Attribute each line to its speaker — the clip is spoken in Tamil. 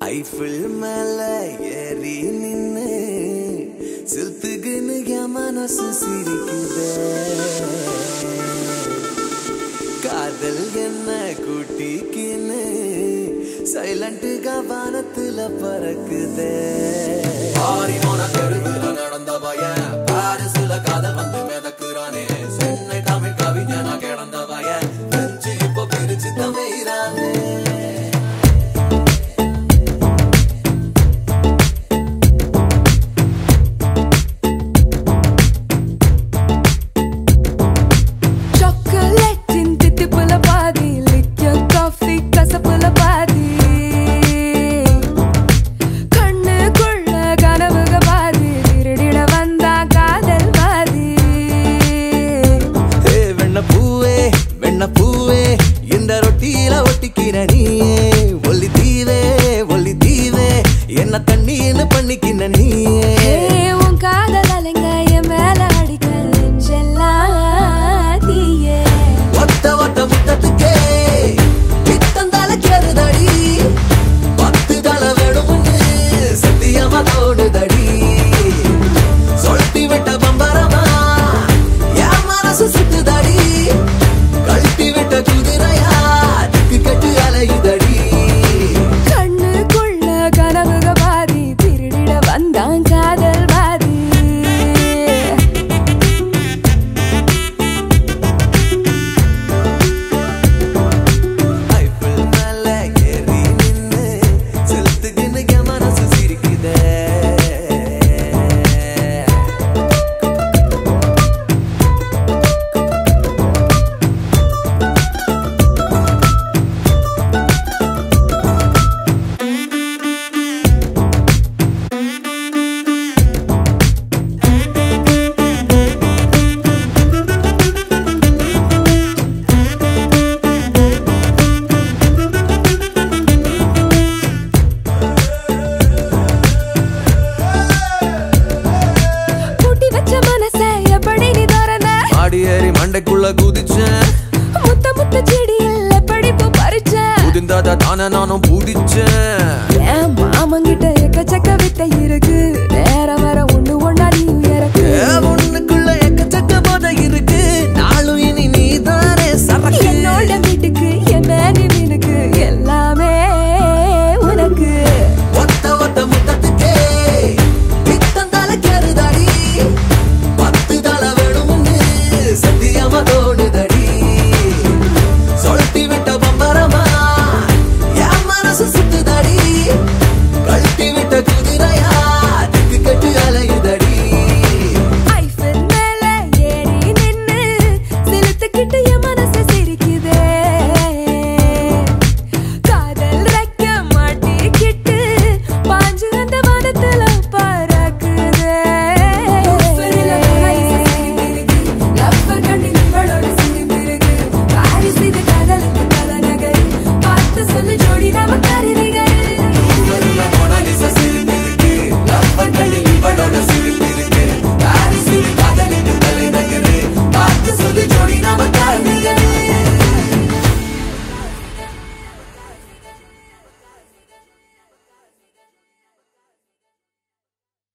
Speaker 1: ஐஃபில் மேல ஏறி நின்னு சில்த்துக்குன்னு என் மனசு சிரிக்குதே காதல் என்ன கூட்டிக்கின்னு சைலண்ட்டுగా வானத்துல பறக்குதே ஆரி போன தெருவுல நடந்த பையன் பாரிசுல காதல் வந்து மிதக்குறானே சென்னை தமிழ் கவிஞனா கிடந்த பையன் நெஞ்சு இப்போ பிரிச்சு தமைறானே
Speaker 2: சாக்லேட்டின் தித்திப்புல பாதி லிக்கர் காஃபி கசப்புல பாதி கண்ணுக்குள்ள கனவுக பாதி திருடிட வந்தா காதல் பாதி
Speaker 1: ஏ வெண்ண பூவே வெண்ண பூவே இந்த ரொட்டியில ஒட்டிக்கிற நீயே ஒல்லி தீவே ஒல்லி தீவே என்ன தண்ணின்னு பண்ணிக்கின நீயே
Speaker 2: ஏ, உன் காதல் அலைங்க என் மேல அடிக்க நெஞ்செல்லாம் தீயே
Speaker 1: ஒத்த ஒத்த முத்தத்துக்கே பித்தந்தால கேறுதடி பத்து தலை வேணும்னு சத்தியமா தோணுதடி சொல்லிட்டு விட்ட பம்பரமா என் மனசு சுத்துதடி கழட்டி விட்ட குதிரையா திக்கு கட்டு அலையுதடி
Speaker 2: கண்ணுக்குள்ள கனவுக பாதி திருடிட வந்தான் காதல் பாதி
Speaker 1: ஐபிள் மேல ஏறி நின்னு செலுத்துக்குன்னு என் மனசு சிரிக்குதே
Speaker 2: பூட்டி வச்ச மனசை எப்படி நீ திறந்த
Speaker 1: மாடி ஏறி மண்டைக்குள்ள குதிச்சேன்
Speaker 2: முத்த முத்த செடியில் எப்படி பூ பறிச்ச
Speaker 1: குதிந்தாத தானே நானும் பூதிச்சேன்
Speaker 2: என் மாமங்கிட்ட எக்கச்சக்க வித்தை இருக்கு